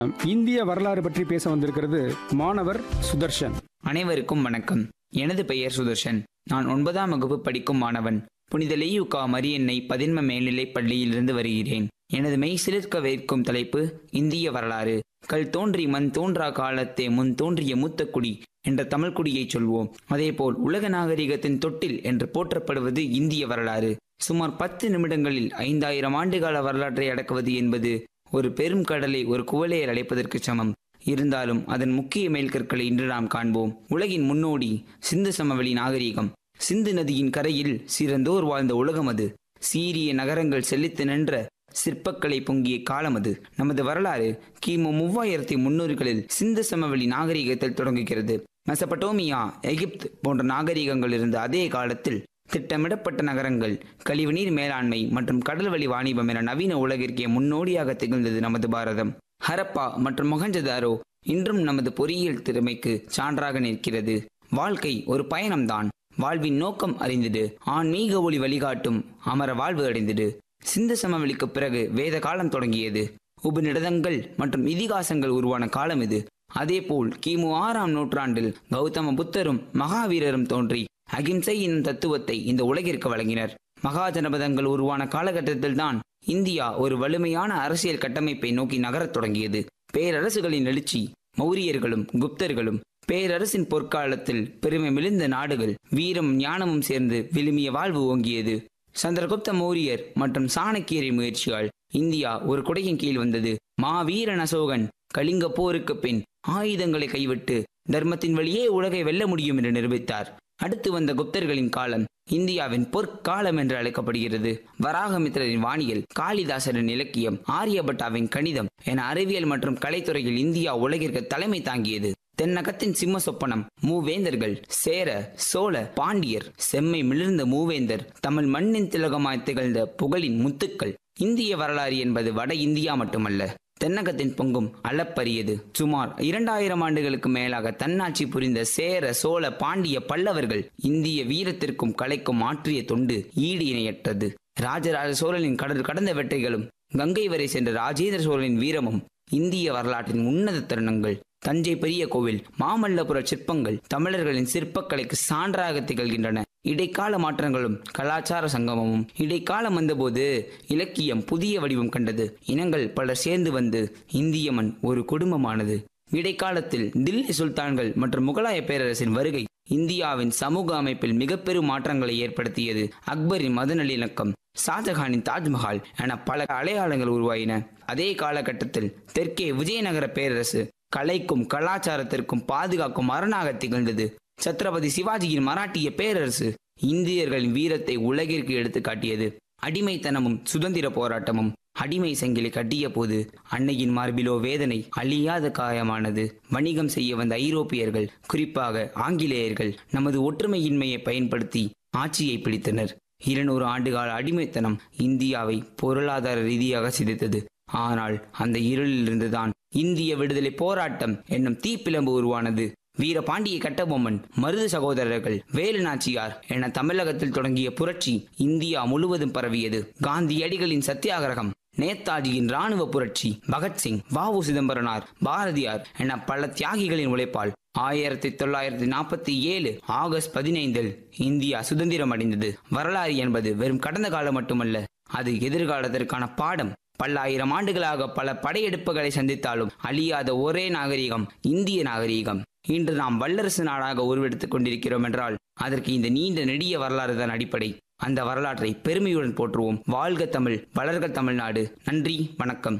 இந்திய வரலாறு பற்றி பேச வந்திருக்கிறது மாணவர் சுதர்ஷன் அனைவருக்கும் வணக்கம் எனது பெயர் சுதர்ஷன் நான் ஒன்பதாம் வகுப்பு படிக்கும் மாணவன் புனித லேயுகா மரியன்னை பதின்ம மேல்நிலைப் பள்ளியிலிருந்து வருகிறேன் எனது மெய் சிலிர்க்க வைக்கும் தலைப்பு இந்திய வரலாறு கல் தோன்றி மண் தோன்றா காலத்தே முன் தோன்றிய மூத்த குடி என்ற தமிழ் குடியைச் சொல்வோம் அதேபோல் உலக நாகரிகத்தின் தொட்டில் என்று போற்றப்படுவது இந்திய வரலாறு சுமார் பத்து நிமிடங்களில் ஐந்தாயிரம் ஆண்டுகால வரலாற்றை அடக்குவது என்பது ஒரு பெரும் கடலை ஒரு குவளையில் அடைப்பதற்கு சமம் இருந்தாலும் அதன் முக்கிய மேல்கற்களை இன்று நாம் காண்போம் உலகின் முன்னோடி சிந்து சமவெளி நாகரிகம் சிந்து நதியின் கரையில் சிறந்தோர் வாழ்ந்த உலகம் அது சீரிய நகரங்கள் செழித்து நின்ற சிற்பக்கலை பொங்கிய காலம் அது நமது வரலாறு கிமு மூவாயிரத்தி முன்னூறுகளில் சிந்து சமவெளி நாகரிகத்தில் தொடங்குகிறது மெசபட்டோமியா எகிப்து போன்ற நாகரிகங்கள் இருந்த அதே காலத்தில் திட்டமிடப்பட்ட நகரங்கள் கழிவுநீர் மேலாண்மை மற்றும் கடல்வழி வாணிபம் என நவீன உலகிற்கே முன்னோடியாக திகழ்ந்தது நமது பாரதம் ஹரப்பா மற்றும் மொஹஞ்சதாரோ இன்றும் நமது பொறியியல் திறமைக்கு சான்றாக நிற்கிறது வாழ்க்கை ஒரு பயணம்தான் வாழ்வின் நோக்கம் அறிந்திடு ஆன்மீக ஒளி வழிகாட்டும் அமர வாழ்வு அடைந்திடு சிந்து சமவெளிக்கு பிறகு வேத காலம் தொடங்கியது உபநிடதங்கள் மற்றும் இதிகாசங்கள் உருவான காலம் இது அதேபோல் கிமு ஆறாம் நூற்றாண்டில் கௌதம புத்தரும் மகாவீரரும் தோன்றி அகிம்சை என்னும் தத்துவத்தை இந்த உலகிற்கு வழங்கினர் மகாஜனபதங்கள் உருவான காலகட்டத்தில் தான் இந்தியா ஒரு வலிமையான அரசியல் கட்டமைப்பை நோக்கி நகரத் தொடங்கியது பேரரசுகளின் எழுச்சி மௌரியர்களும் குப்தர்களும் பேரரசின் பொற்காலத்தில் பெருமை மிளிர்ந்த நாடுகள் வீரம் ஞானமும் சேர்ந்து விழுமிய வாழ்வு ஓங்கியது சந்திரகுப்த மௌரியர் மற்றும் சாணக்கியரின் முயற்சியால் இந்தியா ஒரு குடையின் கீழ் வந்தது மாவீரன் அசோகன் கலிங்க போருக்கு பின் ஆயுதங்களை கைவிட்டு தர்மத்தின் வழியே உலகை வெல்ல முடியும் என்று நிரூபித்தார் அடுத்து வந்த குப்தர்களின் காலம் இந்தியாவின் பொற்காலம் என்று அழைக்கப்படுகிறது வராகமித்திரரின் வானியல் காளிதாசரின் இலக்கியம் ஆரியபட்டாவின் கணிதம் என அறிவியல் மற்றும் கலைத்துறையில் இந்தியா உலகிற்கு தலைமை தாங்கியது தென்னகத்தின் சிம்ம சொப்பனம் மூவேந்தர்கள் சேர சோழ பாண்டியர் செம்மை மிளிர்ந்த மூவேந்தர் தமிழ் மண்ணின் திலகமாய் திகழ்ந்த புகழின் முத்துக்கள் இந்திய வரலாறு என்பது வட இந்தியா மட்டுமல்ல தென்னகத்தின் பொங்கும் அளப்பரியது சுமார் இரண்டாயிரம் ஆண்டுகளுக்கு மேலாக தன்னாட்சி புரிந்த சேர சோழ பாண்டிய பல்லவர்கள் இந்திய வீரத்திற்கும் கலைக்கும் ஆற்றிய தொண்டு ஈடு இணையற்றது ராஜராஜ சோழனின் கடல் கடந்த வெற்றிகளும் கங்கை வரை சென்ற ராஜேந்திர சோழனின் வீரமும் இந்திய வரலாற்றின் உன்னத தருணங்கள் தஞ்சை பெரிய கோவில் மாமல்லபுர சிற்பங்கள் தமிழர்களின் சிற்பக்கலைக்கு சான்றாக திகழ்கின்றன இடைக்கால மாற்றங்களும் கலாச்சார சங்கமமும் இடைக்காலம் வந்தபோது இலக்கியம் புதிய வடிவம் கண்டது இனங்கள் பலர் சேர்ந்து வந்து இந்திய மண் ஒரு குடும்பமானது இடைக்காலத்தில் தில்லி சுல்தான்கள் மற்றும் முகலாய பேரரசின் வருகை இந்தியாவின் சமூக அமைப்பில் மிகப்பெரும் மாற்றங்களை ஏற்படுத்தியது அக்பரின் மத நல்லிணக்கம் ஷாஜஹானின் தாஜ்மஹால் என பல அடையாளங்கள் உருவாயின அதே காலகட்டத்தில் தெற்கே விஜயநகர பேரரசு கலைக்கும் கலாச்சாரத்திற்கும் பாதுகாக்கும் அரணாக திகழ்ந்தது சத்ரபதி சிவாஜியின் மராட்டிய பேரரசு இந்தியர்களின் வீரத்தை உலகிற்கு எடுத்து காட்டியது அடிமைத்தனமும் சுதந்திர போராட்டமும் அடிமை சங்கிலி கட்டிய போது அன்னையின் மார்பிலோ வேதனை அழியாத காயமானது வணிகம் செய்ய வந்த ஐரோப்பியர்கள் குறிப்பாக ஆங்கிலேயர்கள் நமது ஒற்றுமையின்மையை பயன்படுத்தி ஆட்சியை பிடித்தனர் இருநூறு ஆண்டுகால அடிமைத்தனம் இந்தியாவை பொருளாதார ரீதியாக சிதைத்தது ஆனால் அந்த இருளிலிருந்துதான் இந்திய விடுதலை போராட்டம் என்னும் தீப்பிழம்பு உருவானது வீரபாண்டிய கட்டபொம்மன் மருது சகோதரர்கள் வேலு நாச்சியார் என தமிழகத்தில் தொடங்கிய புரட்சி இந்தியா முழுவதும் பரவியது காந்தியடிகளின் சத்தியாகிரகம் நேதாஜியின் ராணுவ புரட்சி பகத்சிங் வாவு சிதம்பரனார் பாரதியார் என பல தியாகிகளின் உழைப்பால் ஆயிரத்தி தொள்ளாயிரத்தி நாற்பத்தி ஏழு ஆகஸ்ட் பதினைந்தில் இந்தியா சுதந்திரம் அடைந்தது வரலாறு என்பது வெறும் கடந்த காலம் மட்டுமல்ல அது எதிர்காலத்திற்கான பாடம் பல்லாயிரம் ஆண்டுகளாக பல படையெடுப்புகளை சந்தித்தாலும் அழியாத ஒரே நாகரிகம் இந்திய நாகரிகம் இன்று நாம் வல்லரசு நாடாக உருவெடுத்துக் கொண்டிருக்கிறோம் என்றால் அதற்கு இந்த நீண்ட நெடிய வரலாறு தான் அடிப்படை அந்த வரலாற்றை பெருமையுடன் போற்றுவோம் வாழ்க தமிழ் வளர்க தமிழ்நாடு நன்றி வணக்கம்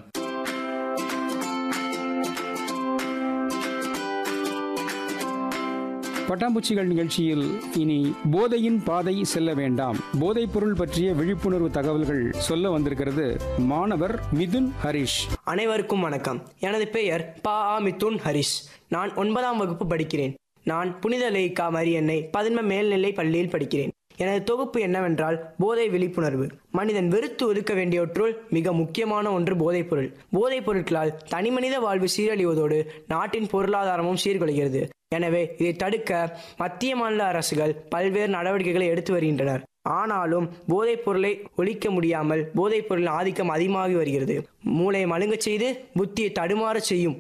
பட்டாம்பூச்சிகள் நிகழ்ச்சியில் இனி போதையின் பாதை செல்ல வேண்டாம் போதைப் பொருள் பற்றிய விழிப்புணர்வு தகவல்கள் சொல்ல வந்திருக்கிறது மாணவர் மிதுன் ஹரிஷ் அனைவருக்கும் வணக்கம் எனது பெயர் பா ஆ மிதுன் ஹரிஷ் நான் ஒன்பதாம் வகுப்பு படிக்கிறேன் நான் புனித லேய்கா மரியன்னை பதின்ம மேல்நிலை பள்ளியில் படிக்கிறேன் எனது தொகுப்பு என்னவென்றால் போதை விழிப்புணர்வு மனிதன் வெறுத்து ஒதுக்க வேண்டியவற்றுள் மிக முக்கியமான ஒன்று போதைப் பொருள் போதைப் பொருட்களால் தனிமனித வாழ்வு சீரழிவதோடு நாட்டின் பொருளாதாரமும் சீர்குலைகிறது எனவே இதை தடுக்க மத்திய மாநில அரசுகள் பல்வேறு நடவடிக்கைகளை எடுத்து வருகின்றனர் ஆனாலும் போதைப் பொருளை ஒழிக்க முடியாமல் போதைப் பொருளின் ஆதிக்கம் அதிகமாகி வருகிறது மூளையை மழுங்கச் செய்து புத்தியை தடுமாறச் செய்யும்